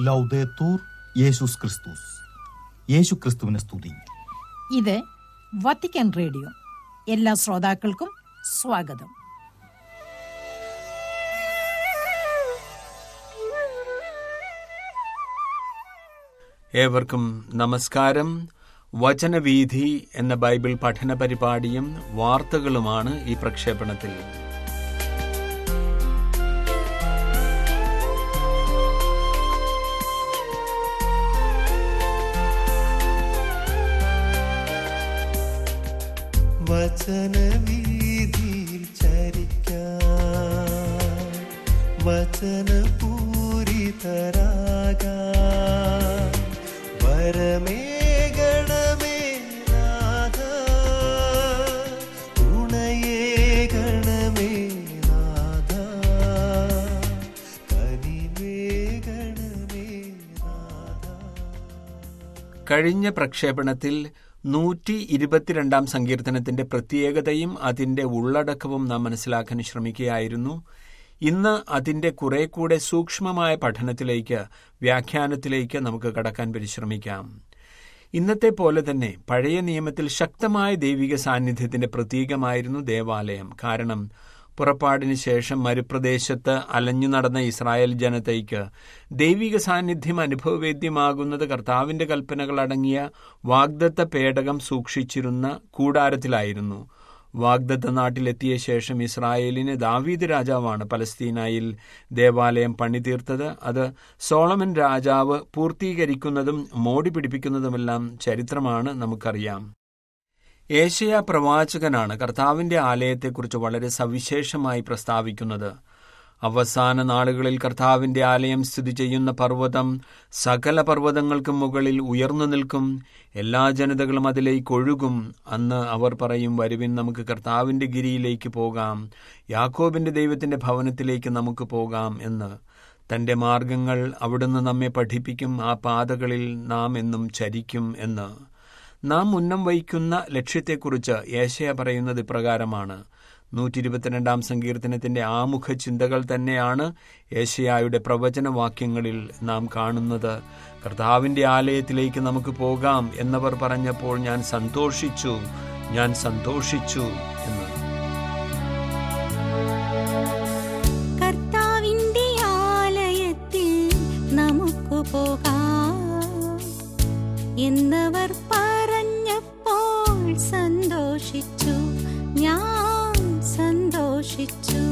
ലൗദേത്തൂർ യേശുസ് ക്രിസ്തുസ് യേശു ക്രിസ്തുവിനെ സ്തുതി ഇത് വത്തിക്കാൻ റേഡിയോ എല്ലാ ശ്രോതാക്കൾക്കും സ്വാഗതം ഏവർക്കും നമസ്കാരം വചനവീഥി എന്ന ബൈബിൾ പഠന പരിപാടിയും വാർത്തകളുമാണ് ഈ പ്രക്ഷേപണത്തിൽ വചനവീതിയിൽ ചരിക്കാൻ വചനപൂരിതരാകാൻ വരമേകണമേ നാഥ തുണയേകണമേ നാഥ കനിവേകണമേ നാഥ കഴിഞ്ഞ പ്രക്ഷേപണത്തിൽ നൂറ്റി ഇരുപത്തിരണ്ടാം സങ്കീർത്തനത്തിന്റെ പ്രത്യേകതയും അതിന്റെ ഉള്ളടക്കവും നാം മനസ്സിലാക്കാൻ ശ്രമിക്കുകയായിരുന്നു ഇന്ന് അതിന്റെ കുറെ കൂടെ സൂക്ഷ്മമായ പഠനത്തിലേക്ക് വ്യാഖ്യാനത്തിലേക്ക് നമുക്ക് കടക്കാൻ പരിശ്രമിക്കാം ഇന്നത്തെ പോലെ തന്നെ പഴയ നിയമത്തിൽ ശക്തമായ ദൈവിക സാന്നിധ്യത്തിന്റെ പ്രതീകമായിരുന്നു ദേവാലയം കാരണം പുറപ്പാടിന് ശേഷം മരുപ്രദേശത്ത് അലഞ്ഞു നടന്ന ഇസ്രായേൽ ജനതയ്ക്ക് ദൈവിക സാന്നിധ്യം അനുഭവവേദ്യമാകുന്നത് കർത്താവിന്റെ കൽപ്പനകൾ അടങ്ങിയ വാഗ്ദത്ത പേടകം സൂക്ഷിച്ചിരുന്ന കൂടാരത്തിലായിരുന്നു വാഗ്ദത്ത നാട്ടിലെത്തിയ ശേഷം ഇസ്രായേലിന് ദാവീദ് രാജാവാണ് പലസ്തീനായിൽ ദേവാലയം പണിതീർത്തത് അത് സോളമൻ രാജാവ് പൂർത്തീകരിക്കുന്നതും മോടി പിടിപ്പിക്കുന്നതുമെല്ലാം ചരിത്രമാണ് നമുക്കറിയാം ഏഷ്യ പ്രവാചകനാണ് കർത്താവിന്റെ ആലയത്തെക്കുറിച്ച് വളരെ സവിശേഷമായി പ്രസ്താവിക്കുന്നത് അവസാന നാളുകളിൽ കർത്താവിന്റെ ആലയം സ്ഥിതി ചെയ്യുന്ന പർവ്വതം സകല പർവ്വതങ്ങൾക്കും മുകളിൽ ഉയർന്നു നിൽക്കും എല്ലാ ജനതകളും അതിലേക്ക് ഒഴുകും അന്ന് അവർ പറയും വരുവിൻ നമുക്ക് കർത്താവിന്റെ ഗിരിയിലേക്ക് പോകാം യാക്കോബിന്റെ ദൈവത്തിന്റെ ഭവനത്തിലേക്ക് നമുക്ക് പോകാം എന്ന് തന്റെ മാർഗങ്ങൾ അവിടുന്ന് നമ്മെ പഠിപ്പിക്കും ആ പാതകളിൽ നാം എന്നും ചരിക്കും എന്ന് നാം ഉന്നം വഹിക്കുന്ന ലക്ഷ്യത്തെക്കുറിച്ച് ഏശയ പറയുന്നത് ഇപ്രകാരമാണ് നൂറ്റി ഇരുപത്തിരണ്ടാം സങ്കീർത്തനത്തിന്റെ ആമുഖ ചിന്തകൾ തന്നെയാണ് ഏശയായുടെ പ്രവചനവാക്യങ്ങളിൽ നാം കാണുന്നത് കർത്താവിന്റെ ആലയത്തിലേക്ക് നമുക്ക് പോകാം എന്നവർ പറഞ്ഞപ്പോൾ ഞാൻ സന്തോഷിച്ചു ഞാൻ സന്തോഷിച്ചു എന്ന് കർത്താവിന്റെ ആലയത്തിൽ നമുക്ക് പോകാം എന്നവർ പറഞ്ഞപ്പോൾ സന്തോഷിച്ചു ഞാൻ സന്തോഷിച്ചു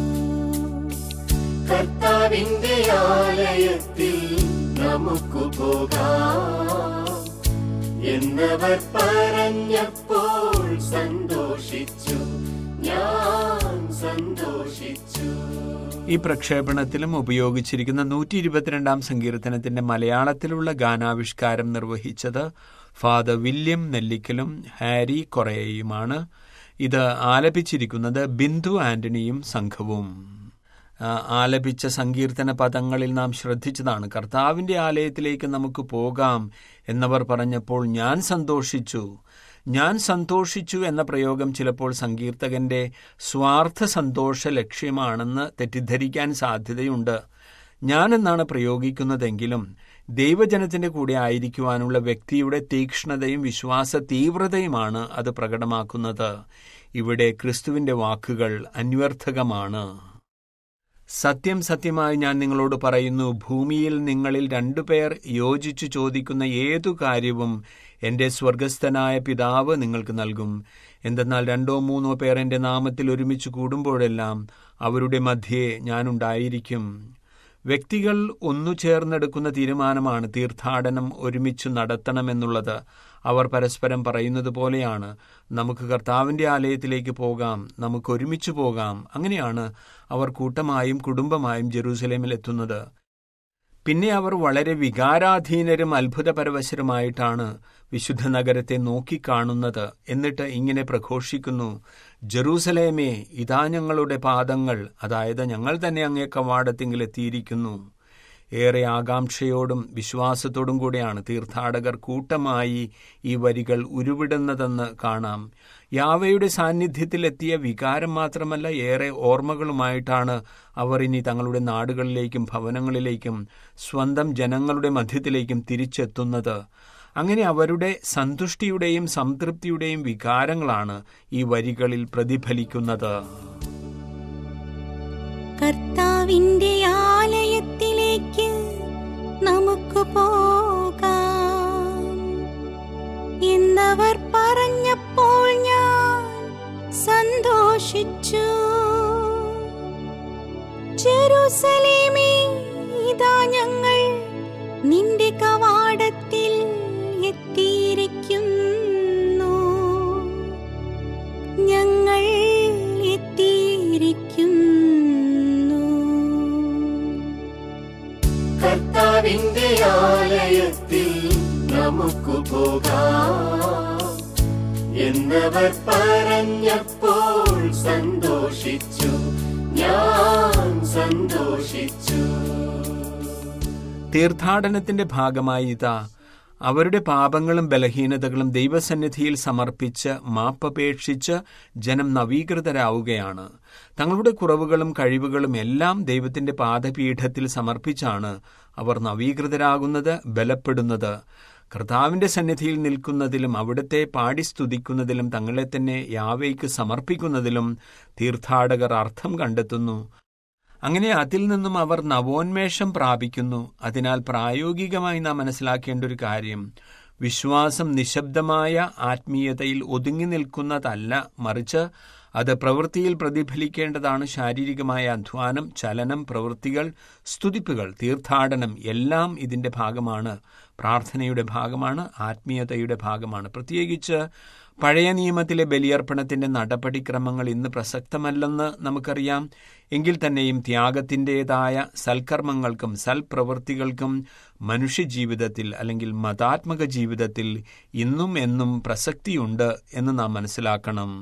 കർത്താവിന്റെ ആലയത്തിൽ നമുക്ക് പോകാം എന്നവർ പറഞ്ഞപ്പോൾ സന്തോഷിച്ചു ഞാൻ സന്തോഷിച്ചു ഈ പ്രക്ഷേപണത്തിലും ഉപയോഗിച്ചിരിക്കുന്ന നൂറ്റി ഇരുപത്തിരണ്ടാം സങ്കീർത്തനത്തിന്റെ മലയാളത്തിലുള്ള ഗാനാവിഷ്കാരം നിർവഹിച്ചത് ഫാദർ വില്യം നെല്ലിക്കലും ഹാരി കൊറേയുമാണ് ഇത് ആലപിച്ചിരിക്കുന്നത് ബിന്ദു ആന്റണിയും സംഘവും ആ, ആലപിച്ച സങ്കീർത്തന പദങ്ങളിൽ നാം ശ്രദ്ധിച്ചതാണ് കർത്താവിന്റെ ആലയത്തിലേക്ക് നമുക്ക് പോകാം എന്നവർ പറഞ്ഞപ്പോൾ ഞാൻ സന്തോഷിച്ചു ഞാൻ സന്തോഷിച്ചു എന്ന പ്രയോഗം ചിലപ്പോൾ സങ്കീർത്തകന്റെ സ്വാർത്ഥ സന്തോഷ ലക്ഷ്യമാണെന്ന് തെറ്റിദ്ധരിക്കാൻ സാധ്യതയുണ്ട് ഞാൻ എന്നാണ് പ്രയോഗിക്കുന്നതെങ്കിലും ദൈവജനത്തിന്റെ കൂടെ ആയിരിക്കുവാനുള്ള വ്യക്തിയുടെ തീക്ഷ്ണതയും വിശ്വാസ തീവ്രതയുമാണ് അത് പ്രകടമാക്കുന്നത് ഇവിടെ ക്രിസ്തുവിന്റെ വാക്കുകൾ അന്വർത്ഥകമാണ് സത്യം സത്യമായി ഞാൻ നിങ്ങളോട് പറയുന്നു ഭൂമിയിൽ നിങ്ങളിൽ രണ്ടുപേർ യോജിച്ചു ചോദിക്കുന്ന ഏതു കാര്യവും എന്റെ സ്വർഗസ്ഥനായ പിതാവ് നിങ്ങൾക്ക് നൽകും എന്തെന്നാൽ രണ്ടോ മൂന്നോ പേർ എന്റെ നാമത്തിൽ ഒരുമിച്ച് കൂടുമ്പോഴെല്ലാം അവരുടെ മധ്യേ ഞാനുണ്ടായിരിക്കും വ്യക്തികൾ ഒന്നു ചേർന്നെടുക്കുന്ന തീരുമാനമാണ് തീർത്ഥാടനം ഒരുമിച്ച് നടത്തണമെന്നുള്ളത് അവർ പരസ്പരം പറയുന്നത് പോലെയാണ് നമുക്ക് കർത്താവിന്റെ ആലയത്തിലേക്ക് പോകാം നമുക്ക് ഒരുമിച്ച് പോകാം അങ്ങനെയാണ് അവർ കൂട്ടമായും കുടുംബമായും ജെറൂസലേമിൽ എത്തുന്നത് പിന്നെ അവർ വളരെ വികാരാധീനരും അത്ഭുതപരവശരുമായിട്ടാണ് വിശുദ്ധ നഗരത്തെ നോക്കിക്കാണുന്നത് എന്നിട്ട് ഇങ്ങനെ പ്രഘോഷിക്കുന്നു ജെറൂസലേമേ ഇതാ ഞങ്ങളുടെ പാദങ്ങൾ അതായത് ഞങ്ങൾ തന്നെ അങ്ങേ കവാടത്തിങ്കിൽ എത്തിയിരിക്കുന്നു ഏറെ ആകാംക്ഷയോടും വിശ്വാസത്തോടും കൂടെയാണ് തീർത്ഥാടകർ കൂട്ടമായി ഈ വരികൾ ഉരുവിടുന്നതെന്ന് കാണാം യാവയുടെ സാന്നിധ്യത്തിലെത്തിയ വികാരം മാത്രമല്ല ഏറെ ഓർമ്മകളുമായിട്ടാണ് അവർ ഇനി തങ്ങളുടെ നാടുകളിലേക്കും ഭവനങ്ങളിലേക്കും സ്വന്തം ജനങ്ങളുടെ മധ്യത്തിലേക്കും തിരിച്ചെത്തുന്നത് അങ്ങനെ അവരുടെ സന്തുഷ്ടിയുടെയും സംതൃപ്തിയുടെയും വികാരങ്ങളാണ് ഈ വരികളിൽ പ്രതിഫലിക്കുന്നത് കർത്താവിന്റെ ആലയത്തിലേക്ക് നമുക്ക് പോകാം എന്നവർ പറഞ്ഞപ്പോൾ ഞാൻ സന്തോഷിച്ചു ജെറൂസലേമേ ഇതാ ഞങ്ങൾ നിന്റെ കവാടത്തിൽ എത്തിയിരിക്കുന്നു ഞങ്ങൾ എത്തിയിരിക്കുന്നു കർത്താവിന്റെ ആലയത്തിൽ നമുക്ക് പോകാം എന്നവർ പറഞ്ഞപ്പോൾ സന്തോഷിച്ചു ഞാൻ സന്തോഷിച്ചു തീർത്ഥാടനത്തിന്റെ ഭാഗമായി ഇതാ അവരുടെ പാപങ്ങളും ബലഹീനതകളും ദൈവസന്നിധിയിൽ സമർപ്പിച്ച് മാപ്പപേക്ഷിച്ച് ജനം നവീകൃതരാവുകയാണ് തങ്ങളുടെ കുറവുകളും കഴിവുകളും എല്ലാം ദൈവത്തിന്റെ പാദപീഠത്തിൽ സമർപ്പിച്ചാണ് അവർ നവീകൃതരാകുന്നത് ബലപ്പെടുന്നത് കർത്താവിന്റെ സന്നിധിയിൽ നിൽക്കുന്നതിലും അവിടുത്തെ പാടി സ്തുതിക്കുന്നതിലും തങ്ങളെ തന്നെ യാവയ്ക്ക് സമർപ്പിക്കുന്നതിലും തീർത്ഥാടകർ അർത്ഥം കണ്ടെത്തുന്നു അങ്ങനെ അതിൽ നിന്നും അവർ നവോന്മേഷം പ്രാപിക്കുന്നു അതിനാൽ പ്രായോഗികമായി നാം മനസ്സിലാക്കേണ്ട ഒരു കാര്യം വിശ്വാസം നിശബ്ദമായ ആത്മീയതയിൽ ഒതുങ്ങി നിൽക്കുന്നതല്ല മറിച്ച് അത് പ്രവൃത്തിയിൽ പ്രതിഫലിക്കേണ്ടതാണ് ശാരീരികമായ അധ്വാനം ചലനം പ്രവൃത്തികൾ സ്തുതിപ്പുകൾ തീർത്ഥാടനം എല്ലാം ഇതിന്റെ ഭാഗമാണ് പ്രാർത്ഥനയുടെ ഭാഗമാണ് ആത്മീയതയുടെ ഭാഗമാണ് പ്രത്യേകിച്ച് പഴയ നിയമത്തിലെ ബലിയർപ്പണത്തിന്റെ നടപടിക്രമങ്ങൾ ഇന്ന് പ്രസക്തമല്ലെന്ന് നമുക്കറിയാം എങ്കിൽ തന്നെയും ത്യാഗത്തിൻ്റെതായ സൽക്കർമ്മങ്ങൾക്കും സൽപ്രവൃത്തികൾക്കും മനുഷ്യജീവിതത്തിൽ അല്ലെങ്കിൽ മതാത്മക ജീവിതത്തിൽ ഇന്നും എന്നും പ്രസക്തിയുണ്ട് എന്ന് നാം മനസ്സിലാക്കണം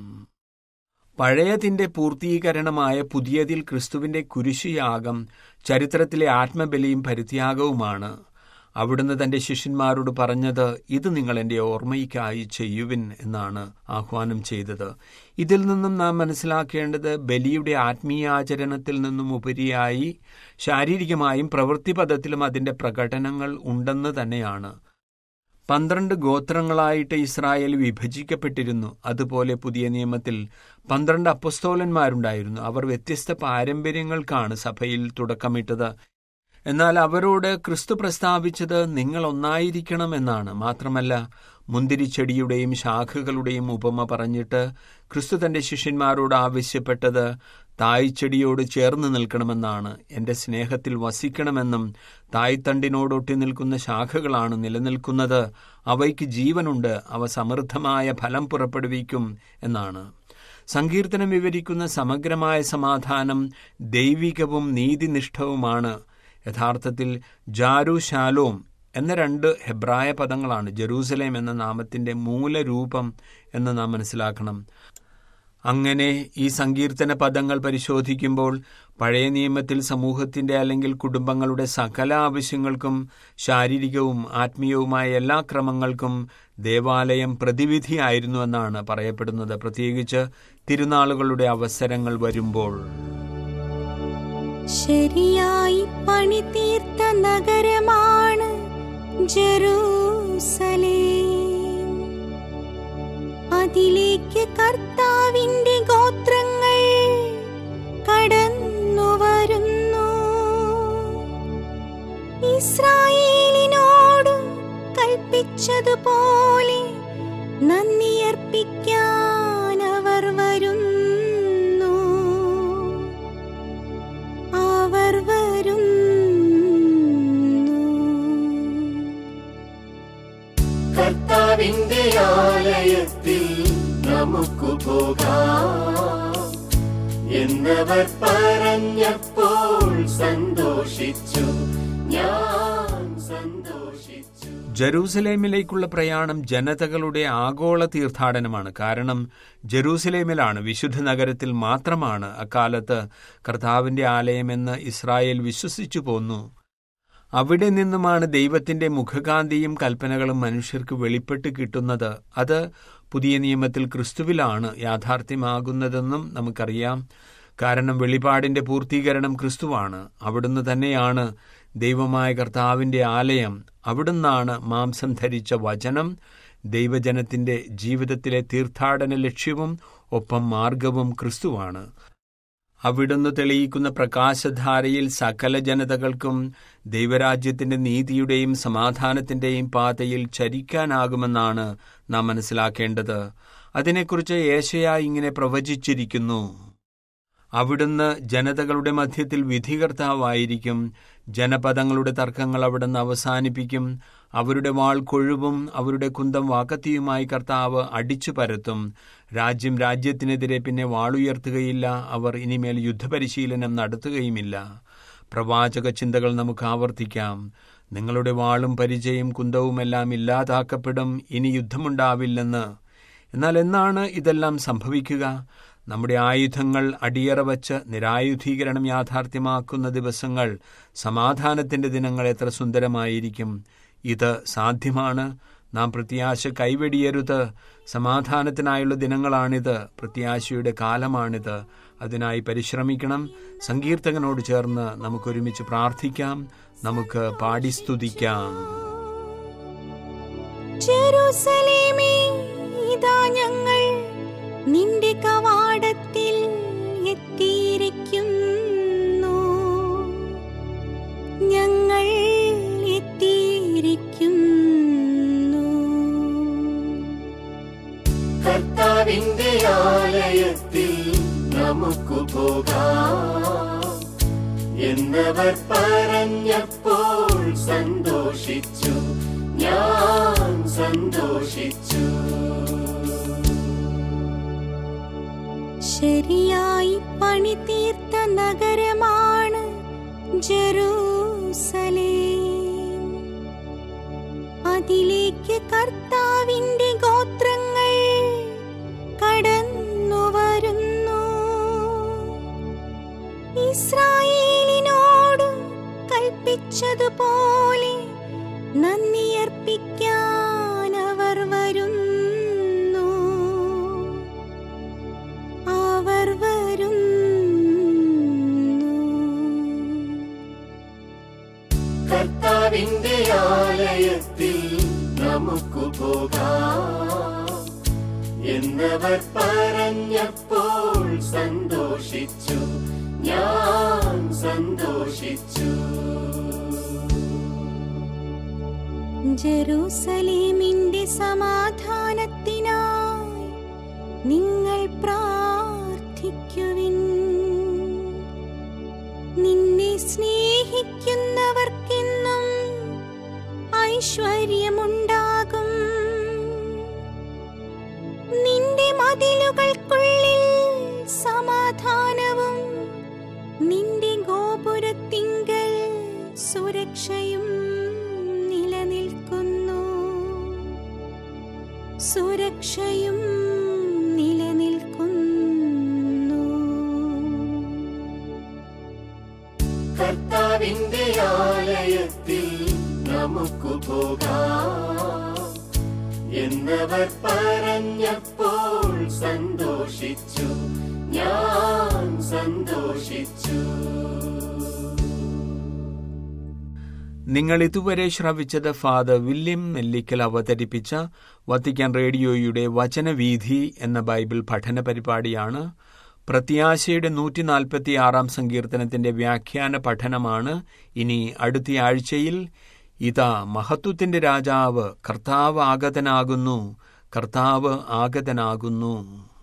പഴയതിന്റെ പൂർത്തീകരണമായ പുതിയതിൽ ക്രിസ്തുവിന്റെ കുരിശുയാഗം ചരിത്രത്തിലെ ആത്മബലിയും പരിത്യാഗവുമാണ് അവിടുന്ന് തന്റെ ശിഷ്യന്മാരോട് പറഞ്ഞത് ഇത് നിങ്ങൾ എൻ്റെ ഓർമ്മയ്ക്കായി ചെയ്യുവിൻ എന്നാണ് ആഹ്വാനം ചെയ്തത് ഇതിൽ നിന്നും നാം മനസ്സിലാക്കേണ്ടത് ബലിയുടെ ആത്മീയാചരണത്തിൽ നിന്നും ഉപരിയായി ശാരീരികമായും പ്രവൃത്തിപഥത്തിലും അതിന്റെ പ്രകടനങ്ങൾ ഉണ്ടെന്ന് തന്നെയാണ് പന്ത്രണ്ട് ഗോത്രങ്ങളായിട്ട് ഇസ്രായേൽ വിഭജിക്കപ്പെട്ടിരുന്നു അതുപോലെ പുതിയ നിയമത്തിൽ പന്ത്രണ്ട് അപ്പസ്തോലന്മാരുണ്ടായിരുന്നു അവർ വ്യത്യസ്ത പാരമ്പര്യങ്ങൾക്കാണ് സഭയിൽ തുടക്കമിട്ടത് എന്നാൽ അവരോട് ക്രിസ്തു പ്രസ്താവിച്ചത് നിങ്ങൾ ഒന്നായിരിക്കണമെന്നാണ് മാത്രമല്ല മുന്തിരിച്ചെടിയുടെയും ശാഖകളുടെയും ഉപമ പറഞ്ഞിട്ട് ക്രിസ്തു തന്റെ ശിഷ്യന്മാരോട് ആവശ്യപ്പെട്ടത് തായ്ച്ചെടിയോട് ചേർന്ന് നിൽക്കണമെന്നാണ് എന്റെ സ്നേഹത്തിൽ വസിക്കണമെന്നും തായ്തണ്ടിനോടൊട്ടി നിൽക്കുന്ന ശാഖകളാണ് നിലനിൽക്കുന്നത് അവയ്ക്ക് ജീവനുണ്ട് അവ സമൃദ്ധമായ ഫലം പുറപ്പെടുവിക്കും എന്നാണ് സങ്കീർത്തനം വിവരിക്കുന്ന സമഗ്രമായ സമാധാനം ദൈവികവും നീതിനിഷ്ഠവുമാണ് യഥാർത്ഥത്തിൽ ജാരു ശാലോം എന്ന രണ്ട് ഹെബ്രായ പദങ്ങളാണ് ജെറൂസലേം എന്ന നാമത്തിന്റെ മൂലരൂപം എന്ന് നാം മനസ്സിലാക്കണം അങ്ങനെ ഈ സങ്കീർത്തന പദങ്ങൾ പരിശോധിക്കുമ്പോൾ പഴയ നിയമത്തിൽ സമൂഹത്തിന്റെ അല്ലെങ്കിൽ കുടുംബങ്ങളുടെ സകല ആവശ്യങ്ങൾക്കും ശാരീരികവും ആത്മീയവുമായ എല്ലാ ക്രമങ്ങൾക്കും ദേവാലയം പ്രതിവിധിയായിരുന്നു എന്നാണ് പറയപ്പെടുന്നത് പ്രത്യേകിച്ച് തിരുനാളുകളുടെ അവസരങ്ങൾ വരുമ്പോൾ ശരിയായി പണി തീർത്ത നഗരമാണ് ജെറൂസലേം അതിലേക്ക് കർത്താവിന്റെ ഗോത്രങ്ങൾ കടന്നു വരുന്നു ഇസ്രായേലിനോട് കൽപ്പിച്ചതുപോലെ നന്ദിയർപ്പിക്കാൻ അവർ വരുന്നു അവർ വരുന്നു കർത്താവിന്റെ ആലയത്തിൽ നമുക്ക് പോകാം എന്നവർ പറഞ്ഞപ്പോൾ സന്തോഷിച്ചു ഞാൻ സന്തോഷിച്ചു ജെറൂസലേമിലേക്കുള്ള പ്രയാണം ജനതകളുടെ ആഗോള തീർത്ഥാടനമാണ് കാരണം ജെറൂസലേമിലാണ് വിശുദ്ധ നഗരത്തിൽ മാത്രമാണ് അക്കാലത്ത് കർത്താവിന്റെ ആലയമെന്ന് ഇസ്രായേൽ വിശ്വസിച്ചു പോന്നു അവിടെ നിന്നുമാണ് ദൈവത്തിന്റെ മുഖകാന്തിയും കൽപ്പനകളും മനുഷ്യർക്ക് വെളിപ്പെട്ട് കിട്ടുന്നത് അത് പുതിയ നിയമത്തിൽ ക്രിസ്തുവിലാണ് യാഥാർത്ഥ്യമാകുന്നതെന്നും നമുക്കറിയാം കാരണം വെളിപാടിന്റെ പൂർത്തീകരണം ക്രിസ്തുവാണ് അവിടുന്ന് തന്നെയാണ് ദൈവമായ കർത്താവിന്റെ ആലയം അവിടുന്നാണ് മാംസം ധരിച്ച വചനം ദൈവജനത്തിന്റെ ജീവിതത്തിലെ തീർത്ഥാടന ലക്ഷ്യവും ഒപ്പം മാർഗവും ക്രിസ്തുവാണ് അവിടുന്ന് തെളിയിക്കുന്ന പ്രകാശധാരയിൽ സകല ജനതകൾക്കും ദൈവരാജ്യത്തിന്റെ നീതിയുടെയും സമാധാനത്തിന്റെയും പാതയിൽ ചരിക്കാനാകുമെന്നാണ് നാം മനസ്സിലാക്കേണ്ടത് അതിനെക്കുറിച്ച് ഏശയ ഇങ്ങനെ പ്രവചിച്ചിരിക്കുന്നു അവിടുന്ന് ജനതകളുടെ മധ്യത്തിൽ വിധികർത്താവായിരിക്കും ജനപദങ്ങളുടെ തർക്കങ്ങൾ അവിടുന്ന് അവസാനിപ്പിക്കും അവരുടെ വാൾ കൊഴുവും അവരുടെ കുന്തം വാക്കത്തിയുമായി കർത്താവ് അടിച്ചു പരത്തും രാജ്യം രാജ്യത്തിനെതിരെ പിന്നെ വാളുയർത്തുകയില്ല അവർ ഇനിമേൽ യുദ്ധപരിശീലനം നടത്തുകയുമില്ല പ്രവാചക ചിന്തകൾ നമുക്ക് ആവർത്തിക്കാം നിങ്ങളുടെ വാളും പരിചയം കുന്തവുമെല്ലാം ഇല്ലാതാക്കപ്പെടും ഇനി യുദ്ധമുണ്ടാവില്ലെന്ന് എന്നാൽ എന്നാണ് ഇതെല്ലാം സംഭവിക്കുക നമ്മുടെ ആയുധങ്ങൾ അടിയറ വച്ച് നിരായുധീകരണം യാഥാർത്ഥ്യമാക്കുന്ന ദിവസങ്ങൾ സമാധാനത്തിന്റെ ദിനങ്ങൾ എത്ര സുന്ദരമായിരിക്കും ഇത് സാധ്യമാണ് നാം പ്രത്യാശ കൈവെടിയരുത് സമാധാനത്തിനായുള്ള ദിനങ്ങളാണിത് പ്രത്യാശയുടെ കാലമാണിത് അതിനായി പരിശ്രമിക്കണം സങ്കീർത്തകനോട് ചേർന്ന് നമുക്കൊരുമിച്ച് പ്രാർത്ഥിക്കാം നമുക്ക് പാടി സ്തുതിക്കാം ജെറുസലേമേ ഇതാ ഞങ്ങൾ നിന്റെ കവാടത്തിൽ എത്തിയിരിക്കുന്നു ഞങ്ങൾ എത്തിയിരിക്കുന്നു കർത്താവിന്റെ ആലയത്തിൽ നമുക്കു പോകാം എന്നവർ പറഞ്ഞപ്പോൾ സന്തോഷിച്ചു ഞാൻ സന്തോഷിച്ചു ശരിയായി പണി തീർത്ത നഗരമാണ് ജെറൂസലേം അതിലേക്ക് കർത്താവിന്റെ ഗോത്രങ്ങൾ കടന്നു വരുന്നു ഇസ്രായേലിനോട് കൽപ്പിച്ചതുപോലെ നന്ദിയർപ്പിക്കാൻ അവർ വരുന്നു അവർ വരുന്നു കർത്താവിന്റെ ആലയത്തിൽ നമുക്കു പോകാം എന്നവർ പറഞ്ഞപ്പോൾ സന്തോഷിച്ചു ഞാൻ സന്തോഷിച്ചു ജെറൂസലേമിന്റെ സമാധാനത്തിനായി നിങ്ങൾ പ്രാർത്ഥിക്കുവിൻ നിന്നെ സ്നേഹിക്കുന്നവർക്കെന്നും ഐശ്വര്യമുണ്ടാകും നിന്റെ മതിലുകൾക്കുള്ളിൽ സമാധാനവും നിന്റെ ഗോപുരത്തിങ്കൽ സുരക്ഷയും നിലനിൽക്കുന്നു സുരക്ഷയും നിലനിൽക്കുന്നു കർത്താവിന്റെ ആലയത്തിൽ നമുക്കു പോകാം എന്നവർ പറഞ്ഞപ്പോൾ സന്തോഷിച്ചു ഞാൻ സന്തോഷിച്ചു നിങ്ങൾ ഇതുവരെ ശ്രവിച്ചത് ഫാദർ വില്യം നെല്ലിക്കൽ അവതരിപ്പിച്ച വത്തിക്കാൻ റേഡിയോയുടെ വചനവീഥി എന്ന ബൈബിൾ പഠന പരിപാടിയാണ് പ്രത്യാശയുടെ നൂറ്റി നാൽപ്പത്തി ആറാം സങ്കീർത്തനത്തിന്റെ വ്യാഖ്യാന പഠനമാണ് ഇനി അടുത്ത ആഴ്ചയിൽ ഇതാ മഹത്വത്തിന്റെ രാജാവ് കർത്താവ് ആഗതനാകുന്നു കർത്താവ് ആഗതനാകുന്നു